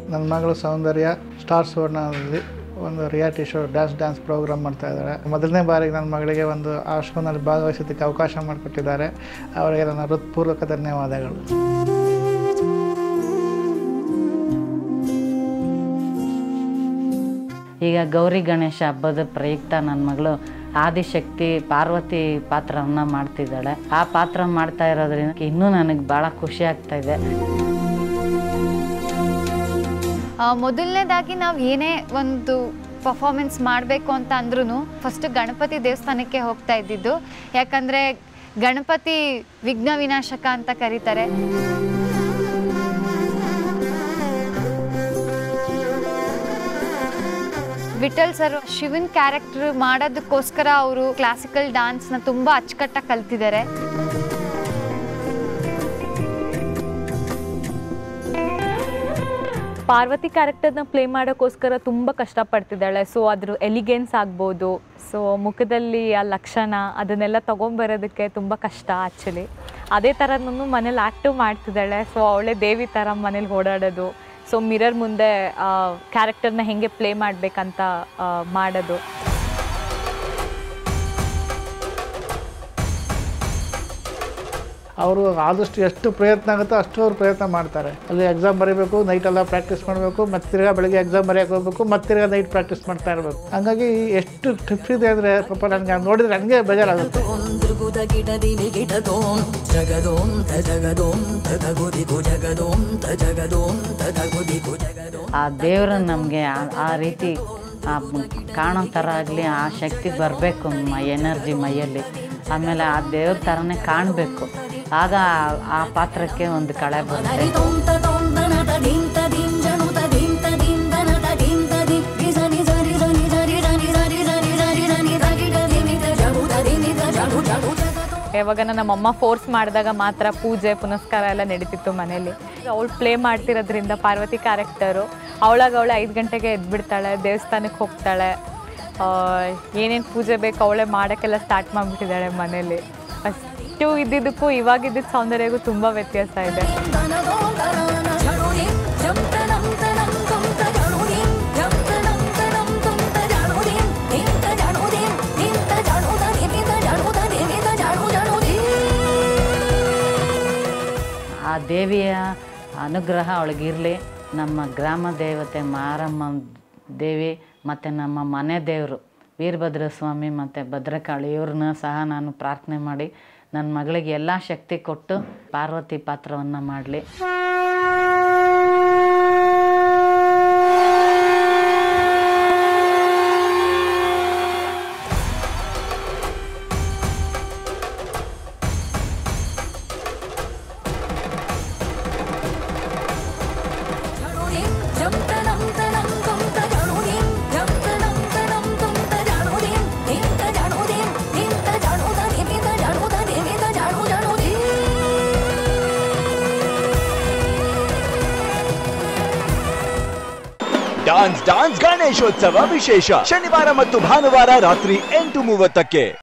ನನ್ನ ಮಗಳು ಸೌಂದರ್ಯ ಸ್ಟಾರ್ ಸುವರ್ಣದಲ್ಲಿ ಒಂದು reality show dance dance program ಮಾಡ್ತಾ ಇದ್ದಾರೆ ಮೊದಲನೇ ಬಾರಿಗೆ ನನ್ನ ಮಗಳಿಗೆ ಒಂದು ಆ ಶೋನಲ್ಲಿ ಭಾಗವಹಿಸೋದಕ್ಕೆ ಅವಕಾಶ ಮಾಡಿಕೊಟ್ಟಿದ್ದಾರೆ ಅವರಿಗೆ ನನ್ನ ಹೃತ್ಪೂರ್ವಕ ಧನ್ಯವಾದಗಳು ಈಗ ಗೌರಿ ಗಣೇಶ ಹಬ್ಬದ ಪ್ರಯುಕ್ತ ನನ್ನ ಮಗಳು ಆದಿಶಕ್ತಿ ಪಾರ್ವತಿ ಪಾತ್ರವನ್ನು ಮಾಡ್ತಿದ್ದಾಳೆ ಆ ಪಾತ್ರ ಮಾಡ್ತಾ ಇರೋದ್ರಿಂದ ಇನ್ನೂ ನನಗೆ ಭಾಳ ಖುಷಿ ಆಗ್ತಾ ಇದೆ ಆ, ಮೊದಲನೇದಾಗಿ ನಾವು ಏನೇ ಒಂದು ಪರ್ಫಾರ್ಮೆನ್ಸ್ ಮಾಡಬೇಕು ಅಂತ ಅಂದ್ರೂ ಫಸ್ಟ್ ಗಣಪತಿ ದೇವಸ್ಥಾನಕ್ಕೆ ಹೋಗ್ತಾ ಇದ್ದಿದ್ದು ಯಾಕಂದರೆ ಗಣಪತಿ ವಿಘ್ನ ವಿನಾಶಕ ಅಂತ ಕರೀತಾರೆ ವಿಠಲ್ ಸರ್ ಶಿವನ್ ಕ್ಯಾರೆಕ್ಟರ್ ಮಾಡೋದಕ್ಕೋಸ್ಕರ ಅವರು ಕ್ಲಾಸಿಕಲ್ ಡಾನ್ಸ್ನ ತುಂಬ ಅಚ್ಚುಕಟ್ಟಾಗಿ ಕಲ್ತಿದ್ದಾರೆ ಪಾರ್ವತಿ ಕ್ಯಾರೆಕ್ಟರ್ನ ಪ್ಲೇ ಮಾಡೋಕ್ಕೋಸ್ಕರ ತುಂಬ ಕಷ್ಟಪಡ್ತಿದ್ದಾಳೆ ಸೊ ಅದ್ರ ಎಲಿಗೆನ್ಸ್ ಆಗ್ಬೋದು ಸೊ ಮುಖದಲ್ಲಿ ಆ ಲಕ್ಷಣ ಅದನ್ನೆಲ್ಲ ತೊಗೊಂಬರೋದಕ್ಕೆ ತುಂಬ ಕಷ್ಟ ಆ್ಯಕ್ಚುಲಿ ಅದೇ ಥರನೂ ಮನೇಲಿ ಆ್ಯಕ್ಟಿವ್ ಮಾಡ್ತಿದ್ದಾಳೆ ಸೊ ಅವಳೇ ದೇವಿ ಥರ ಮನೇಲಿ ಓಡಾಡೋದು ಸೊ ಮಿರರ್ ಮುಂದೆ ಕ್ಯಾರೆಕ್ಟರ್ನ ಹೇಗೆ ಪ್ಲೇ ಮಾಡಬೇಕಂತ ಮಾಡೋದು ಅವರು ಆದಷ್ಟು ಎಷ್ಟು ಪ್ರಯತ್ನ ಆಗುತ್ತೋ ಅಷ್ಟು ಅವ್ರು ಪ್ರಯತ್ನ ಮಾಡ್ತಾರೆ ಅಲ್ಲಿ ಎಕ್ಸಾಮ್ ಬರೀಬೇಕು ನೈಟೆಲ್ಲ ಪ್ರಾಕ್ಟೀಸ್ ಮಾಡಬೇಕು ಮತ್ತೆ ತಿರ್ಗಾ ಬೆಳಗ್ಗೆ ಎಕ್ಸಾಮ್ ಬರೆಯೋಕೆ ಹೋಗ್ಬೇಕು ಮತ್ತೆ ತಿರ್ಗಾ ನೈಟ್ ಪ್ರಾಕ್ಟೀಸ್ ಮಾಡ್ತಾ ಇರಬೇಕು ಹಂಗಾಗಿ ಎಷ್ಟು ಟಿಪ್ಸ್ ಇದೆ ಅಂದರೆ ಪಾಪ ನನಗೆ ನೋಡಿದ್ರೆ ನನಗೆ ಬೇಜಾರಾಗುತ್ತೆ ಗಿಡದಿನಿ ಗಿಡದೋಂ ಜಗದೋಂತ ಜಗದೋಂತ ತಗುದಿಗು ಜಗದೋಂತ ಜಗದೋಂತ ತಗುದಿಗು ಜಗದೋ ಆ ದೇವರು ನಮಗೆ ಆ ರೀತಿ ಆ ಕಾಣೋ ಥರ ಆಗಲಿ ಆ ಶಕ್ತಿ ಬರಬೇಕು ಮೈ ಎನರ್ಜಿ ಮೈಯಲ್ಲಿ ಆಮೇಲೆ ಆ ದೇವ್ರ ಥರನೇ ಕಾಣಬೇಕು ಆಗ ಆ- ಆ ಪಾತ್ರಕ್ಕೆ ಒಂದು ಕಳೆ ಬರುತ್ತೆ ಹರಿತೋಂತ ತೋಂತನ ತದಿಂತ ದಿಂಜನುತ ದಿಂತ ದಿಂದನ ತದಿಂತ ದಿ ನಿಜ ನಿಜ ನಿಜ ನಿಜ ನಿಜ ನಿಜ ನಿಜ ನಿಜ ನಿಜ ನಿಜ ಗಿಡದಿ ನಿಜ ಜಗುದ ದಿ ನಿಜ ಜಗು ಜಗು ಜಗದೋ ಯಾವಾಗ ನಮ್ಮಮ್ಮ ಫೋರ್ಸ್ ಮಾಡಿದಾಗ ಮಾತ್ರ ಪೂಜೆ ಪುನಸ್ಕಾರ ಎಲ್ಲ ನಡೀತಿತ್ತು ಮನೇಲಿ ಅವಳು ಪ್ಲೇ ಮಾಡ್ತಿರೋದ್ರಿಂದ ಪಾರ್ವತಿ ಕ್ಯಾರೆಕ್ಟರು ಅವಳಾಗ ಅವಳು ಐದು ಗಂಟೆಗೆ ಎದ್ಬಿಡ್ತಾಳೆ ದೇವಸ್ಥಾನಕ್ಕೆ ಹೋಗ್ತಾಳೆ ಏನೇನು ಪೂಜೆ ಬೇಕು ಅವಳೇ ಮಾಡೋಕ್ಕೆಲ್ಲ ಸ್ಟಾರ್ಟ್ ಮಾಡಿಬಿಟ್ಟಿದ್ದಾಳೆ ಮನೇಲಿ ಫಸ್ಟು ಇದ್ದಿದ್ದಕ್ಕೂ ಇವಾಗಿದ್ದಿದ್ದ ಸೌಂದರ್ಯಗೂ ತುಂಬ ವ್ಯತ್ಯಾಸ ಇದೆ ದನದೋ ದನನ ಜಡುದಿ ಜಂತನಂ ತನಂ ತುಂತ ಜಡುದಿ ಜಂತನಂ ತನಂ ತುಂತ ಜಡುದಿ ನಿಂತ ಜಡುದಿ ನಿಂತ ಜಡುದ ನಿಮಿತ ಜಡುದ ನಿಮಿತ ಜಡು ಜಡುದಿ ಆ ದೇವಿಯ ಅನುಗ್ರಹ ಅವಳಿಗಿರಲಿ ನಮ್ಮ ಗ್ರಾಮ ದೇವತೆ ಮಾರಮ್ಮ ದೇವಿ ಮತ್ತು ನಮ್ಮ ಮನೆ ದೇವರು ವೀರಭದ್ರ ಸ್ವಾಮಿ ಮತ್ತು ಭದ್ರಕಾಳಿ ಇವ್ರನ್ನ ಸಹ ನಾನು ಪ್ರಾರ್ಥನೆ ಮಾಡಿ ನನ್ನ ಮಗಳಿಗೆ ಎಲ್ಲ ಶಕ್ತಿ ಕೊಟ್ಟು ಪಾರ್ವತಿ ಪಾತ್ರವನ್ನು ಮಾಡಲಿ ಜಡುದಿ ಜಂತನಂ ತನಂ ತುಂತ ಜಡುದಿ ಜಂತನಂ ತನಂ ತುಂತ ಜಡುದಿ ನಿಂತ ಜಡುದಿ ನಿಂತ ಜಡುದ ನಿಮಿತ ಜಡುದ ನಿಮಿತ ಜಡು ಜಡುದಿ ಡಾನ್ಸ್ ಡಾನ್ಸ್ ಗಣೇಶೋತ್ಸವ ವಿಶೇಷ ಶನಿವಾರ ಮತ್ತು ಭಾನುವಾರ ರಾತ್ರಿ ಎಂಟು ಮೂವತ್ತಕ್ಕೆ